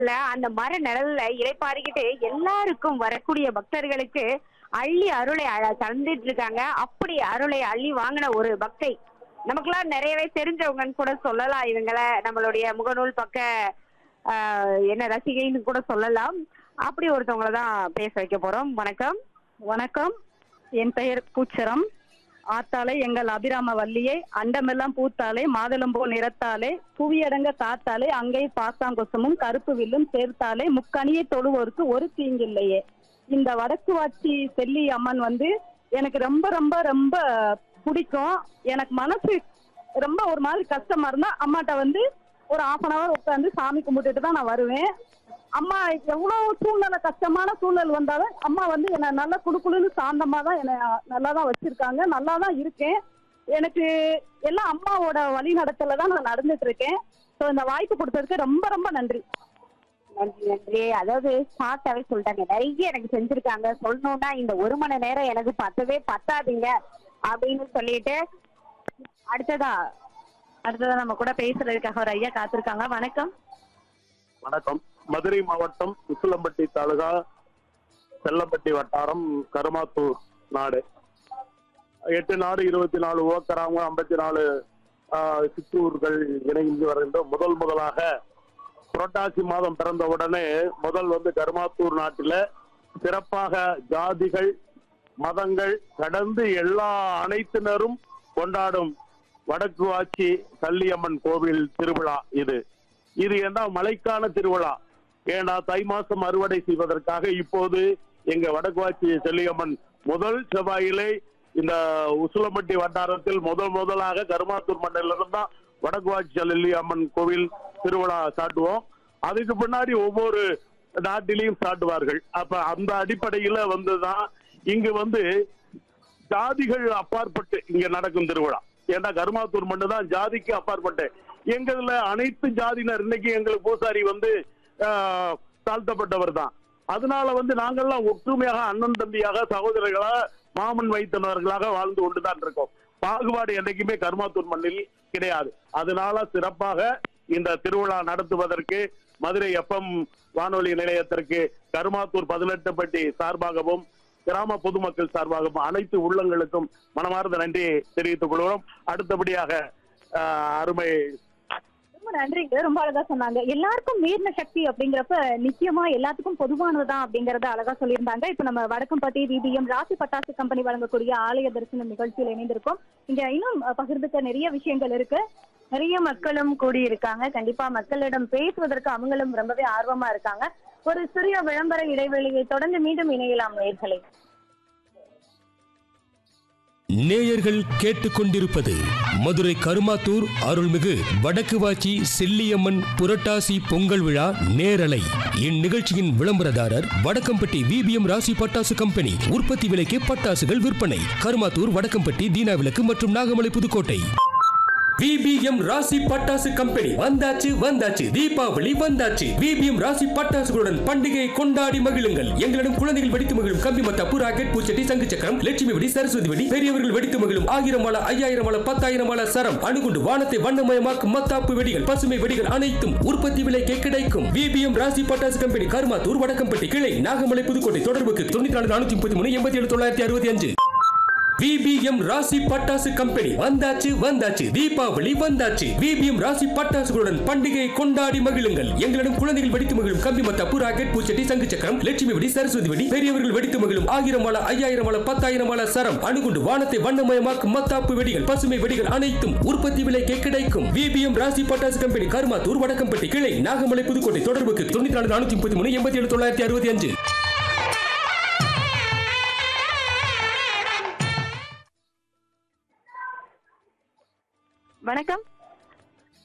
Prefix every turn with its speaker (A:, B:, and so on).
A: இல்ல, அந்த மர நிழல்ல இளைப்பாறிக்கிட்டு எல்லாருக்கும் வரக்கூடிய பக்தர்களுக்கு அள்ளி அருளை அ- தந்துட்டு இருக்காங்க அப்படி அருளை அள்ளி வாங்கின ஒரு பக்தை நமக்கெல்லாம் நிறையவே தெரிஞ்சவங்கன்னு கூட சொல்லலாம் இவங்கள நம்மளுடைய முகநூல் பக்க ஆஹ், என்ன ரசிகைன்னு கூட சொல்லலாம் அப்படி ஒருத்தவங்கள தான் பேச வைக்க போறோம் வணக்கம்
B: வணக்கம் என் பெயர் பூச்சரம் ஆத்தாலே எங்கள் அபிராம வள்ளியே அண்டமெல்லாம் பூத்தாலே மாதுளம்பூ நிறத்தாலே புவியடங்க காத்தாலே அங்கே பாசாங்கொசமும் கருப்பு வில்லும் சேர்த்தாலே முக்கணியை தொழுவோருக்கு ஒரு தீங்கில்லையே இந்த வடக்கு வாட்சி செல்லி அம்மன் வந்து எனக்கு ரொம்ப ரொம்ப ரொம்ப பிடிக்கும் எனக்கு மனசு ரொம்ப ஒரு மாதிரி கஷ்டமா இருந்தா அம்மாட்ட வந்து ஒரு half அன் அவர் உட்காந்து சாமி கும்பிட்டுட்டு தான் நான் வருவேன் அம்மா எவ்வளவு சூழ்நிலை கஷ்டமான சூழ்நிலை வந்தாலும் அம்மா வந்து என்னை நல்லா குடுக்குழுன்னு சாந்தமா தான் என்னை நல்லா தான் வச்சிருக்காங்க நல்லா தான் இருக்கேன் எனக்கு எல்லாம் அம்மாவோட வழி நடத்தல தான் நான் நடந்துட்டு இருக்கேன் ஸோ இந்த வாய்ப்பு கொடுத்ததுக்கு ரொம்ப ரொம்ப நன்றி
A: நன்றி நன்றி அதாவது ஷார்ட்டாவே சொல்லிட்டாங்க நிறைய எனக்கு செஞ்சிருக்காங்க சொல்லணும்னா இந்த ஒரு மணி நேரம் எனக்கு பத்தவே பத்தாதுங்க அப்படின்னு சொல்லிட்டு அடுத்ததா
B: அடுத்ததா நம்ம கூட பேசுறதுக்காக ஒரு ஐயா காத்திருக்காங்க வணக்கம்
C: வணக்கம் மதுரை மாவட்டம் உசிலம்பட்டி தாலுகா செல்லம்பட்டி வட்டாரம் கருமாத்தூர் நாடு எட்டு நாடு இருபத்தி நாலு ஓக்கராங்க ஐம்பத்தி நாலு ஆஹ், சிற்றூர்கள் இணைந்து வருகின்ற முதல் முதலாக புரட்டாசி மாதம் பிறந்த உடனே முதல் வந்து கருமாத்தூர் நாட்டில சிறப்பாக ஜாதிகள் மதங்கள் கடந்து எல்லா அனைத்தினரும் கொண்டாடும் வடக்கு வாச்சி கள்ளியம்மன் கோவில் திருவிழா இது இது என்ன மழைக்கான திருவிழா ஏன்னா தை மாசம் அறுவடை செய்வதற்காக இப்போது எங்க வடக்குவாச்சி செல்லியம்மன் முதல் செவ்வாயிலே இந்த உசுலம்பட்டி வட்டாரத்தில் முதல் முதலாக கருமாத்தூர் மண்டலிலிருந்து தான் வடக்குவாச்சி செல்லியம்மன் கோவில் திருவிழா சாட்டுவோம் அதுக்கு பின்னாடி ஒவ்வொரு நாட்டிலையும் சாட்டுவார்கள் அப்ப அந்த அடிப்படையில வந்துதான் இங்கு வந்து ஜாதிகள் அப்பாற்பட்டு இங்க நடக்கும் திருவிழா ஏன்னா கருமாத்தூர் மட்டும் தான் ஜாதிக்கு அப்பாற்பட்டு எங்கதுல அனைத்து ஜாதியினர் இன்னைக்கு எங்களுக்கு பூசாரி வந்து ஆஹ், தாழ்த்தப்பட்டவர் தான் அதனால வந்து நாங்கெல்லாம் ஒற்றுமையாக அண்ணன் தம்பியாக சகோதரர்களாக மாமன் வைத்தனர்களாக வாழ்ந்து கொண்டுதான் இருக்கோம் பாகுபாடு என்னைக்குமே கருமாத்தூர் மண்ணில் கிடையாது அதனால சிறப்பாக இந்த திருவிழா நடத்துவதற்கு மதுரை எஃப்எம் வானொலி நிலையத்திற்கு கருமாத்தூர் பதினெட்டு பட்டி சார்பாகவும் கிராம பொதுமக்கள் சார்பாகவும் அனைத்து உள்ளங்களுக்கும் மனமார்ந்த நன்றியை தெரிவித்துக் கொள்கிறோம் அடுத்தபடியாக ஆஹ், அருமை
B: ரொம்ப நன்றிங்க ரொம்ப அழகா சொன்னாங்க எல்லாருக்கும் மீறின சக்தி அப்படிங்கிறப்ப நிச்சயமா எல்லாத்துக்கும் பொதுவானதுதான் அப்படிங்கறத அழகா சொல்லியிருந்தாங்க இப்ப நம்ம வடக்கம்பட்டி விபிஎம் ராசி பட்டாசு கம்பெனி வழங்கக்கூடிய ஆலய தரிசனம் நிகழ்ச்சியில் இணைந்திருக்கோம் இங்க இன்னும் அஹ், பகிர்ந்துக்க நிறைய விஷயங்கள் இருக்கு நிறைய மக்களும் கூடி இருக்காங்க கண்டிப்பா மக்களிடம் பேசுவதற்கு அவங்களும் ரொம்பவே ஆர்வமா இருக்காங்க ஒரு சிறிய விளம்பர இடைவெளியை தொடர்ந்து மீண்டும் இணையலாம் நேர்களை
D: நேயர்கள் கேட்டுக்கொண்டிருப்பது மதுரை கருமாத்தூர் அருள்மிகு வடக்கு வாச்சி செல்லியம்மன் புரட்டாசி பொங்கல் விழா நேரலை இந்நிகழ்ச்சியின் விளம்பரதாரர் வடக்கம்பட்டி விபிஎம் ராசி பட்டாசு கம்பெனி உற்பத்தி விலைக்கு பட்டாசுகள் விற்பனை கருமாத்தூர் வடக்கம்பட்டி தீனா விளக்கு மற்றும் நாகமலை புதுக்கோட்டை விபிஎம் ராசி பட்டாசு கம்பெனி வந்தாச்சு வந்தாச்சு தீபாவளி வந்தாச்சு விபிஎம் ராசி பட்டாசுகளுடன் பண்டிகையை கொண்டாடி மகிழுங்கள் எங்களிடம் குழந்தைகள் வெடித்து மகிழும் கம்பி மத்தாப்பு ராக்கெட் பூச்சட்டி சங்கு சக்கரம் லட்சுமி வெடி சரஸ்வதி வெடி பெரியவர்கள் வெடித்து மகிழும் ஆயிரம் மால ஐயாயிரம் மால பத்தாயிரம் மால சரம் அணுகுண்டு வானத்தை வண்ணமயமாக்கும் மத்தாப்பு வெடிகள் பசுமை வெடிகள் அனைத்தும் உற்பத்தி விலைக்கே கிடைக்கும் விபிஎம் ராசி பட்டாசு கம்பெனி கருமாத்தூர் வடக்கம்பட்டி கிளை நாகமலை புதுக்கோட்டை தொடர்புக்கு தொண்ணூத்தி நாலு நானூத்தி முப்பத்தி மூணு எண்பத்தி ஏழு தொள்ளாயிரத்தி அறுபத்தி அஞ்சு விபிஎம் ராசி பட்டாசு கம்பெனி வந்தாச்சு வந்தாச்சு தீபாவளி வந்தாச்சு விபிஎம் ராசி பட்டாசுகளுடன் பண்டிகையை கொண்டாடி மகிழுங்கள் எங்களிடம் குழந்தைகள் வெடித்து மகிழும் கம்பி மத்தாப்பு ராக்கெட் பூச்சட்டி சங்கு சக்கரம் லட்சுமி வெடி சரஸ்வதி வெடி பெரியவர்கள் வெடித்து மகிழும் ஆயிரம் மால ஐயாயிரம் மால பத்தாயிரம் மால சரம் அணுகுண்டு வானத்தை வண்ணமயமாக்கும் மத்தாப்பு வெடிகள் பசுமை வெடிகள் அனைத்தும் உற்பத்தி விலைக்கே கிடைக்கும் விபிஎம் ராசி பட்டாசு கம்பெனி கருமாத்தூர் வடக்கம்பட்டி கிளை நாகமலை புதுக்கோட்டை தொடர்புக்கு தொண்ணூத்தி நாலு நானூத்தி முப்பத்தி மூணு எண்பத்தி ஏழு தொள்ளாயிரத்தி அறுபத்தி அஞ்சு
A: வணக்கம்